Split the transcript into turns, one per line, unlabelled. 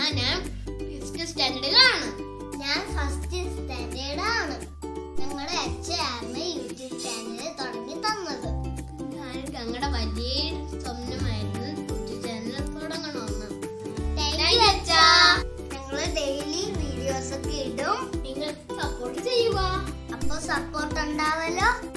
ഞാൻ ഫിഫ്ത് സ്റ്റാൻഡേർഡിലാണ്
ഞാൻ first standard ആണ് ഞങ്ങളുടെ അച്ഛനാണ് യൂട്യൂബ് ചാനൽ തുടങ്ങി തന്നത്
ഞാൻ ഞങ്ങളുടെ വലിയ സ്വപ്നമായിരുന്നു യൂട്യൂബ് ചാനൽ തുടങ്ങണമെന്ന്
Thank
Thank
you,
you,
അച്ഛാ. ഞങ്ങള് ഡെയിലി വീഡിയോസ് ഒക്കെ ഇടും
നിങ്ങൾ സപ്പോർട്ട് ചെയ്യുക
അപ്പൊ സപ്പോർട്ട് ഉണ്ടാവല്ലോ